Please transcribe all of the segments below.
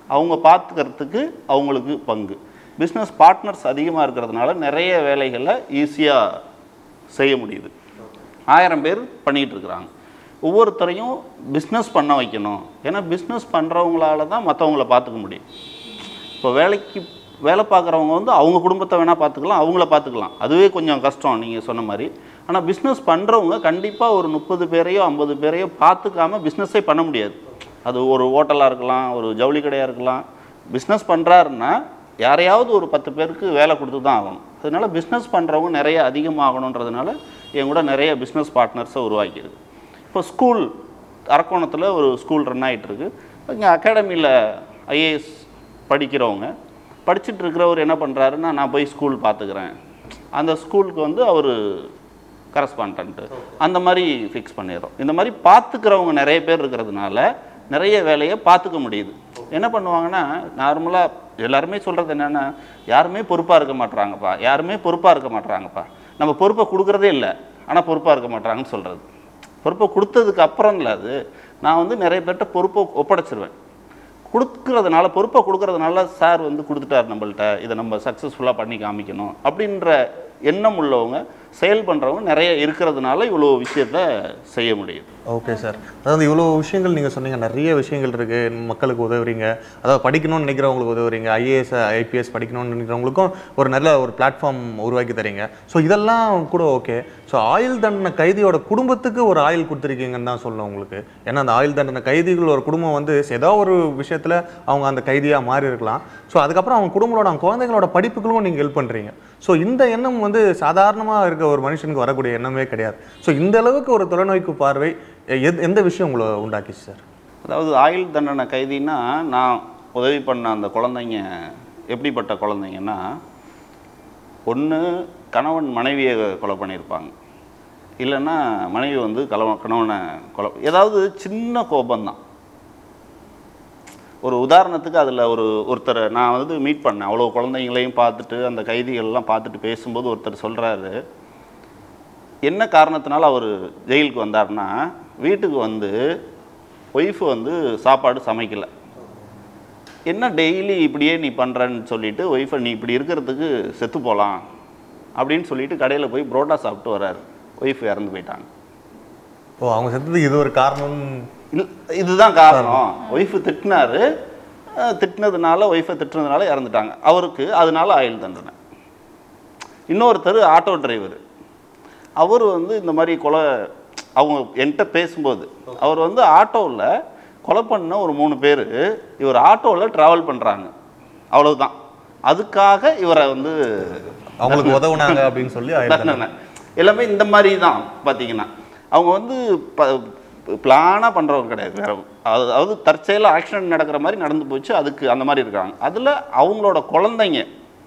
அவங்க பார்த்துக்கிறதுக்கு அவங்களுக்கு பங்கு பிஸ்னஸ் பார்ட்னர்ஸ் அதிகமாக இருக்கிறதுனால நிறைய வேலைகளை ஈஸியாக செய்ய முடியுது ஆயிரம் பேர் பண்ணிகிட்டு இருக்கிறாங்க ஒவ்வொருத்தரையும் பிஸ்னஸ் பண்ண வைக்கணும் ஏன்னா பிஸ்னஸ் பண்ணுறவங்களால தான் மற்றவங்கள பார்த்துக்க முடியும் இப்போ வேலைக்கு வேலை பார்க்குறவங்க வந்து அவங்க குடும்பத்தை வேணால் பார்த்துக்கலாம் அவங்கள பார்த்துக்கலாம் அதுவே கொஞ்சம் கஷ்டம் நீங்கள் சொன்ன மாதிரி ஆனால் பிஸ்னஸ் பண்ணுறவங்க கண்டிப்பாக ஒரு முப்பது பேரையோ ஐம்பது பேரையோ பார்த்துக்காம பிஸ்னஸே பண்ண முடியாது அது ஒரு ஹோட்டலாக இருக்கலாம் ஒரு ஜவுளி கடையாக இருக்கலாம் பிஸ்னஸ் பண்ணுறாருன்னா யாரையாவது ஒரு பத்து பேருக்கு வேலை கொடுத்து தான் ஆகணும் அதனால பிஸ்னஸ் பண்ணுறவங்க நிறைய அதிகமாகணுன்றதுனால என் கூட நிறைய பிஸ்னஸ் பார்ட்னர்ஸை உருவாக்கியிருக்கு இப்போ ஸ்கூல் அரக்கோணத்தில் ஒரு ஸ்கூல் ரன் ஆகிட்டு இருக்கு இங்கே அகாடமியில் ஐஏஎஸ் படிக்கிறவங்க படிச்சுட்டு இருக்கிறவர் என்ன பண்ணுறாருன்னா நான் போய் ஸ்கூல் பார்த்துக்கிறேன் அந்த ஸ்கூலுக்கு வந்து அவர் கரஸ்பாண்டன்ட்டு அந்த மாதிரி ஃபிக்ஸ் பண்ணிடுறோம் இந்த மாதிரி பார்த்துக்கிறவங்க நிறைய பேர் இருக்கிறதுனால நிறைய வேலையை பார்த்துக்க முடியுது என்ன பண்ணுவாங்கன்னா நார்மலாக எல்லாருமே சொல்கிறது என்னென்னா யாருமே பொறுப்பாக இருக்க மாட்றாங்கப்பா யாருமே பொறுப்பாக இருக்க மாட்றாங்கப்பா நம்ம பொறுப்பை கொடுக்குறதே இல்லை ஆனால் பொறுப்பாக இருக்க மாட்றாங்கன்னு சொல்கிறது பொறுப்பை கொடுத்ததுக்கு அப்புறம் இல்லை அது நான் வந்து நிறைய பேர்கிட்ட பொறுப்பை ஒப்படைச்சிருவேன் கொடுக்கறதுனால பொறுப்பை கொடுக்கறதுனால சார் வந்து கொடுத்துட்டார் நம்மள்ட்ட இதை நம்ம சக்ஸஸ்ஃபுல்லாக பண்ணி காமிக்கணும் அப்படின்ற எண்ணம் உள்ளவங்க செயல் பண்ணுறவங்க நிறைய இருக்கிறதுனால இவ்வளோ விஷயத்த செய்ய முடியுது ஓகே சார் அதாவது இவ்வளோ விஷயங்கள் நீங்கள் சொன்னீங்க நிறைய விஷயங்கள் இருக்குது மக்களுக்கு உதவுறீங்க அதாவது படிக்கணும்னு நினைக்கிறவங்களுக்கு உதவுறீங்க ஐஏஎஸ் ஐபிஎஸ் படிக்கணும்னு நினைக்கிறவங்களுக்கும் ஒரு நல்ல ஒரு பிளாட்ஃபார்ம் உருவாக்கி தரீங்க ஸோ இதெல்லாம் கூட ஓகே ஸோ ஆயுள் தண்டனை கைதியோட குடும்பத்துக்கு ஒரு ஆயுள் கொடுத்துருக்கீங்கன்னு தான் சொல்லணும் உங்களுக்கு ஏன்னா அந்த ஆயுள் தண்டனை கைதிகள் ஒரு குடும்பம் வந்து ஏதோ ஒரு விஷயத்தில் அவங்க அந்த கைதியாக மாறி இருக்கலாம் ஸோ அதுக்கப்புறம் அவங்க குடும்பங்களோட அவங்க குழந்தைங்களோட படிப்புகளும் நீங்கள் ஹெல்ப் பண்ணுறீங்க ஸோ இந்த எண்ணம் வந்து சாதாரணமாக இருக்க ஒரு மனுஷனுக்கு வரக்கூடிய எண்ணமே கிடையாது ஸோ இந்த அளவுக்கு ஒரு தொலைநோய்க்கு பார்வை எத் எந்த விஷயம் உங்களை உண்டாக்கிச்சு சார் அதாவது ஆயுள் தண்டனை கைதின்னா நான் உதவி பண்ண அந்த குழந்தைங்க எப்படிப்பட்ட குழந்தைங்கன்னா ஒன்று கணவன் மனைவியை கொலை பண்ணியிருப்பாங்க இல்லைன்னா மனைவி வந்து கலவ கணவனை கொலை ஏதாவது சின்ன கோபம்தான் ஒரு உதாரணத்துக்கு அதில் ஒரு ஒருத்தரை நான் வந்து மீட் பண்ணேன் அவ்வளோ குழந்தைங்களையும் பார்த்துட்டு அந்த கைதிகள்லாம் பார்த்துட்டு பேசும்போது ஒருத்தர் சொல்கிறாரு என்ன காரணத்தினால அவர் ஜெயிலுக்கு வந்தார்னா வீட்டுக்கு வந்து ஒய்ஃபு வந்து சாப்பாடு சமைக்கலை என்ன டெய்லி இப்படியே நீ பண்ணுறன்னு சொல்லிட்டு ஒய்ஃபை நீ இப்படி இருக்கிறதுக்கு செத்து போகலாம் அப்படின்னு சொல்லிட்டு கடையில் போய் புரோட்டா சாப்பிட்டு வர்றாரு ஒய்ஃப் இறந்து போயிட்டாங்க ஓ அவங்க செத்ததுக்கு இது ஒரு காரணம் இல் இதுதான் காரணம் ஒய்ஃபு திட்டினாரு அஹ், திட்டினதுனால ஒய்ஃபை திட்டினதுனால இறந்துட்டாங்க அவருக்கு அதனால ஆயுள் தண்டனை இன்னொருத்தர் ஆட்டோ டிரைவர் அவர் வந்து இந்த மாதிரி கொலை அவங்க என்கிட்ட பேசும்போது அவர் வந்து ஆட்டோவில் கொலை பண்ண ஒரு மூணு பேர் இவர் ஆட்டோவில் ட்ராவல் பண்ணுறாங்க அவ்வளவுதான் அதுக்காக இவரை வந்து அவங்களுக்கு உதவுனாங்க அப்படின்னு சொல்லி ஆயுள் தண்டனை. தண்டனை எல்லாமே இந்த மாதிரி தான் பார்த்தீங்கன்னா அவங்க வந்து ப பிளானாக பண்ணுறவங்க கிடையாது வேற அது- அதாவது தற்செயலாக ஆக்சிடென்ட் நடக்கிற மாதிரி நடந்து போச்சு அதுக்கு அந்த மாதிரி இருக்காங்க அதில் அவங்களோட குழந்தைங்க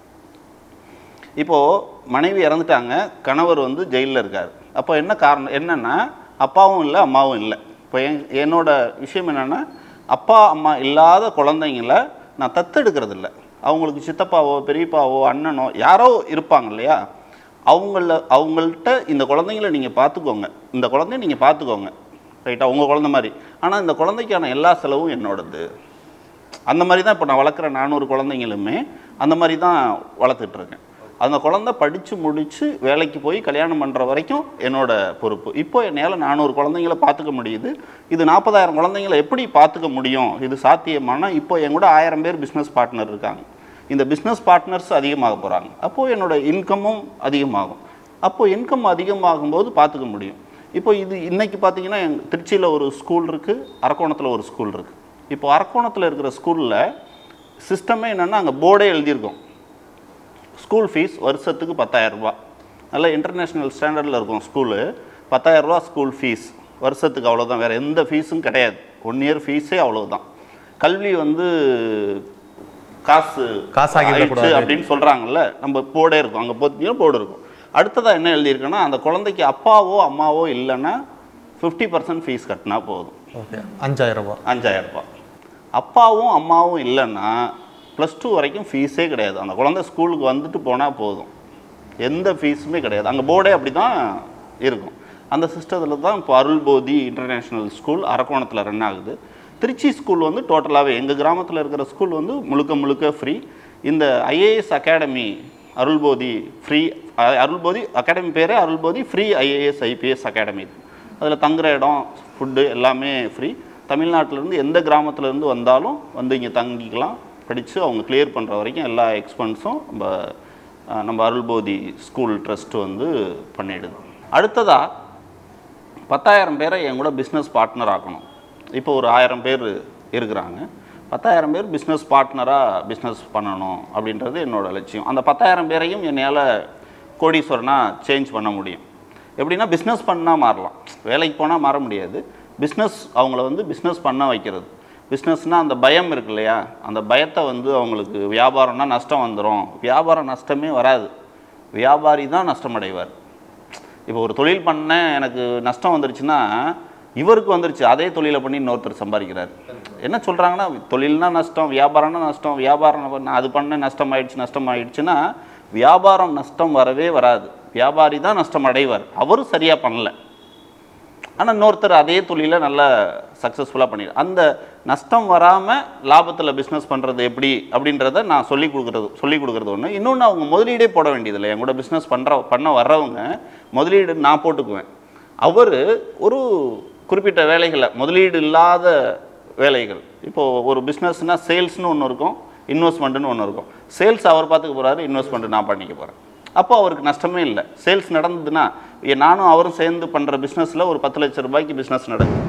இப்போது மனைவி இறந்துட்டாங்க கணவர் வந்து ஜெயிலில் இருக்கார் அப்போ என்ன காரணம் என்னன்னா அப்பாவும் இல்லை அம்மாவும் இல்லை இப்போ என் என்னோட விஷயம் என்னென்னா அப்பா அம்மா இல்லாத குழந்தைங்கள நான் தத்தெடுக்கிறது இல்லை அவங்களுக்கு சித்தப்பாவோ பெரியப்பாவோ அண்ணனோ யாரோ இருப்பாங்க இல்லையா அவங்கள அவங்கள்ட்ட இந்த குழந்தைங்கள நீங்கள் பார்த்துக்கோங்க இந்த குழந்தைய நீங்கள் பார்த்துக்கோங்க ரைட்டா உங்கள் குழந்தை மாதிரி ஆனால் இந்த குழந்தைக்கான எல்லா செலவும் என்னோடது அந்த மாதிரி தான் இப்போ நான் வளர்க்குற நானூறு குழந்தைங்களுமே அந்த மாதிரி தான் வளர்த்துட்ருக்கேன் அந்த குழந்தை படித்து முடித்து வேலைக்கு போய் கல்யாணம் பண்ணுற வரைக்கும் என்னோட பொறுப்பு இப்போ என்னால் நானூறு குழந்தைங்கள பார்த்துக்க முடியுது இது நாற்பதாயிரம் குழந்தைங்கள எப்படி பார்த்துக்க முடியும் இது சாத்தியமானா இப்போ என் கூட ஆயிரம் பேர் பிஸ்னஸ் பார்ட்னர் இருக்காங்க இந்த பிஸ்னஸ் பார்ட்னர்ஸ் அதிகமாக போகிறாங்க அப்போது என்னோட இன்கமும் அதிகமாகும் அப்போது இன்கம் அதிகமாகும்போது பார்த்துக்க முடியும் இப்போ இது இன்னைக்கு பார்த்தீங்கன்னா எங்க திருச்சியில் ஒரு ஸ்கூல் இருக்குது அரக்கோணத்தில் ஒரு ஸ்கூல் இருக்குது இப்போ அரக்கோணத்தில் இருக்கிற ஸ்கூலில் சிஸ்டமே என்னென்னா அங்கே போர்டே எழுதியிருக்கோம் ஸ்கூல் ஃபீஸ் வருஷத்துக்கு 10000 ரூபாய் நல்ல இன்டர்நேஷ்னல் ஸ்டாண்டர்டில் இருக்கும் ஸ்கூலு 10000 ரூபாய் ஸ்கூல் ஃபீஸ் வருஷத்துக்கு அவ்வளோதான் வேறு எந்த ஃபீஸும் கிடையாது ஒன் இயர் ஃபீஸே அவ்வளவுதான் கல்வி வந்து காசு காசாகி ஆயிடுச்சு விடக்கூடாது. அப்படின்னு சொல்கிறாங்கல்ல நம்ம போர்டே இருக்கும் அங்கே பார்த்தீங்கன்னா போர்டு இருக்கும் அடுத்ததாக என்ன எழுதியிருக்குன்னா அந்த குழந்தைக்கு அப்பாவோ அம்மாவோ இல்லைன்னா ஃபிஃப்டி பர்சன்ட் ஃபீஸ் கட்டினா போதும் ஓகே அஞ்சாயிரம் ரூபாய் அஞ்சாயிரம் ரூபாய் அப்பாவும் அம்மாவும் இல்லைன்னா ப்ளஸ் டூ வரைக்கும் ஃபீஸே கிடையாது அந்த குழந்தை ஸ்கூலுக்கு வந்துட்டு போனால் போதும் எந்த ஃபீஸுமே கிடையாது அங்கே போர்டே அப்படி தான் இருக்கும் அந்த சிஸ்டத்தில் தான் இப்போ அருள்போதி இன்டர்நேஷ்னல் ஸ்கூல் அரக்கோணத்தில் ரன் ஆகுது திருச்சி ஸ்கூல் வந்து டோட்டலாகவே எங்கள் கிராமத்தில் இருக்கிற ஸ்கூல் வந்து முழுக்க முழுக்க ஃப்ரீ இந்த IAS academy Arulbodhi free Arulbodhi academy பேரே Arulbodhi free IAS IPS academy அதில் தங்குற இடம் ஃபுட்டு எல்லாமே ஃப்ரீ தமிழ்நாட்டிலேருந்து எந்த கிராமத்துலேருந்து வந்தாலும் வந்து இங்கே தங்கிக்கலாம் படித்து அவங்க கிளியர் பண்ணுற வரைக்கும் எல்லா எக்ஸ்பென்ஸும் நம்ம அஹ், நம்ம அருள்போதி ஸ்கூல் ட்ரஸ்ட் வந்து பண்ணிடுது அடுத்ததாக பத்தாயிரம் பேரை என் கூட பிஸ்னஸ் பார்ட்னர் ஆக்கணும் இப்போ ஒரு ஆயிரம் பேர் இருக்கிறாங்க பத்தாயிரம் பேர் பிஸ்னஸ் பார்ட்னராக பிஸ்னஸ் பண்ணணும் அப்படின்றது என்னோட லட்சியம் அந்த பத்தாயிரம் பேரையும் என்னால் கோடீஸ்வரனா சேஞ்ச் பண்ண முடியும் எப்படின்னா பிஸ்னஸ் பண்ணால் மாறலாம் வேலைக்கு போனால் மாற முடியாது பிஸ்னஸ் அவங்கள வந்து பிஸ்னஸ் பண்ண வைக்கிறது பிஸ்னஸ்னால் அந்த பயம் இருக்கு இல்லையா அந்த பயத்தை வந்து அவங்களுக்கு வியாபாரம்னா நஷ்டம் வந்துடும் வியாபாரம் நஷ்டமே வராது வியாபாரி தான் நஷ்டமடைவார் இப்போ ஒரு தொழில் பண்ணேன் எனக்கு நஷ்டம் வந்துருச்சுன்னா இவருக்கு வந்துருச்சு அதே தொழிலை பண்ணி இன்னொருத்தர் சம்பாதிக்கிறார் என்ன சொல்கிறாங்கன்னா தொழில்னா நஷ்டம் வியாபாரம்னா நஷ்டம் வியாபாரம் பண்ண அது பண்ண நஷ்டம் ஆயிடுச்சு நஷ்டம் ஆயிடுச்சுன்னா வியாபாரம் நஷ்டம் வரவே வராது வியாபாரி தான் நஷ்டம் அடைவார் அவரும் சரியாக பண்ணல ஆனால் இன்னொருத்தர் அதே தொழிலை நல்லா சக்ஸஸ்ஃபுல்லாக பண்ணிடு அந்த நஷ்டம் வராமல் லாபத்தில் பிஸ்னஸ் பண்ணுறது எப்படி அப்படின்றத நான் சொல்லி கொடுக்குறது சொல்லி கொடுக்குறது ஒன்று இன்னொன்று அவங்க முதலீடே போட வேண்டியதில்லை என் கூட பிஸ்னஸ் பண்ணுற பண்ண வர்றவங்க முதலீடு நான் போட்டுக்குவேன் அவர் ஒரு குறிப்பிட்ட வேலைகளை முதலீடு இல்லாத வேலைகள் இப்போது ஒரு பிஸ்னஸ்னால் சேல்ஸ்னு ஒன்று இருக்கும் இன்வெஸ்ட்மெண்ட்டுன்னு ஒன்று இருக்கும் சேல்ஸ் அவர் பார்த்துக்க போகிறாரு இன்வெஸ்ட்மெண்ட்டு நான் பண்ணிக்க போகிறேன் அப்போ அவருக்கு நஷ்டமே இல்லை சேல்ஸ் நடந்ததுன்னா ஏ, நானும் அவரும் சேர்ந்து பண்ணுற பிஸ்னஸில் ஒரு பத்து லட்ச ரூபாய்க்கு பிஸ்னஸ் நடக்குது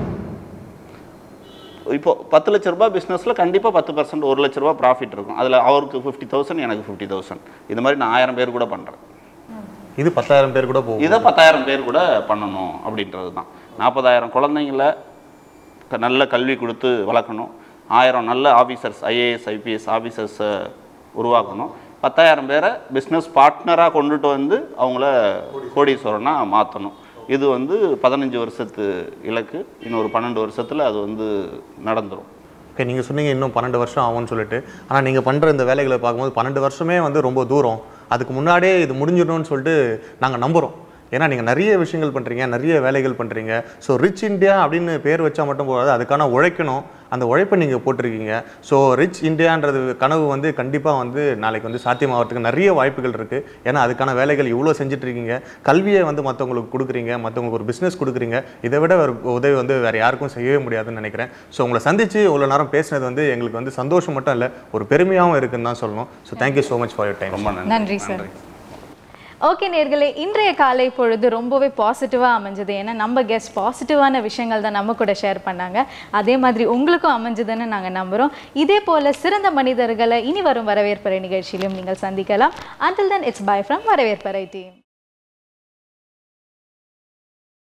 இப்போ பத்து லட்ச ரூபாய் பிஸ்னஸில் கண்டிப்பாக பத்து பர்சன்ட் ஒரு லட்ச ரூபாய் ப்ராஃபிட் இருக்கும் அதில் அவருக்கு ஃபிஃப்டி தௌசண்ட் எனக்கு ஃபிஃப்டி தௌசண்ட் இது மாதிரி நான் ஆயிரம் பேர் கூட பண்ணுறேன் இது பத்தாயிரம் பேர் கூட போகும் இதை பத்தாயிரம் பேர் கூட பண்ணணும் அப்படின்றது தான் நாற்பதாயிரம் குழந்தைங்கள க- நல்ல கல்வி கொடுத்து வளர்க்கணும் ஆயிரம் நல்ல ஆஃபீஸர்ஸ் ஐஏஎஸ் ஐபிஎஸ் ஆஃபீஸர்ஸை உருவாக்கணும் பத்தாயிரம் பேரை பிஸ்னஸ் பார்ட்னராக கொண்டுட்டு வந்து அவங்கள கோடீஸ்வரனாக மாற்றணும் இது வந்து பதினஞ்சு வருஷத்து இலக்கு இன்னொரு பன்னெண்டு வருஷத்தில் அது வந்து நடந்துரும் ஓகே நீங்கள் சொன்னீங்க இன்னும் பன்னெண்டு வருஷம் ஆகும்னு சொல்லிட்டு ஆனால் நீங்கள் பண்ணுற இந்த வேலைகளை பார்க்கும்போது பன்னெண்டு வருஷமே வந்து ரொம்ப தூரம் அதுக்கு முன்னாடியே இது முடிஞ்சிடணும்னு சொல்லிட்டு நாங்கள் நம்புகிறோம் ஏன்னா நீங்கள் நிறைய விஷயங்கள் பண்ணுறீங்க நிறைய வேலைகள் பண்ணுறீங்க ஸோ ரிச் இந்தியா அப்படின்னு பேர் வச்சா மட்டும் போகாது அதுக்கான உழைக்கணும் அந்த உழைப்பை நீங்கள் போட்டிருக்கீங்க ஸோ ரிச் இந்தியான்றது கனவு வந்து கண்டிப்பாக வந்து நாளைக்கு வந்து சாத்தியமாகிறதுக்கு நிறைய வாய்ப்புகள் இருக்குது ஏன்னா அதுக்கான வேலைகள் இவ்வளோ செஞ்சுட்டு இருக்கீங்க கல்வியை வந்து மற்றவங்களுக்கு கொடுக்குறீங்க மற்றவங்களுக்கு ஒரு பிஸ்னஸ் கொடுக்குறீங்க இதை விட ஒரு உதவி வந்து வேறு யாருக்கும் செய்யவே முடியாதுன்னு நினைக்கிறேன் ஸோ உங்களை சந்திச்சு இவ்வளோ நேரம் பேசினது வந்து எங்களுக்கு வந்து சந்தோஷம் மட்டும் இல்லை ஒரு பெருமையாகவும் இருக்குன்னு தான் சொல்லணும் so thank you so much for your time ரொம்ப நன்றி நன்றி சார் ஓகே நேர்களே இன்றைய காலை பொழுது ரொம்பவே பாசிட்டிவாக அமைஞ்சது ஏன்னா நம்ம கெஸ்ட் பாசிட்டிவான விஷயங்கள் தான் நம்ம கூட ஷேர் பண்ணாங்க அதே மாதிரி உங்களுக்கும் அமைஞ்சதுன்னு நாங்கள் நம்புகிறோம் இதே போல் சிறந்த மனிதர்களை இனி வரும் வரவேற்பறை நிகழ்ச்சியிலும் நீங்கள் சந்திக்கலாம் until then it's bye from வரவேற்பறை டீம்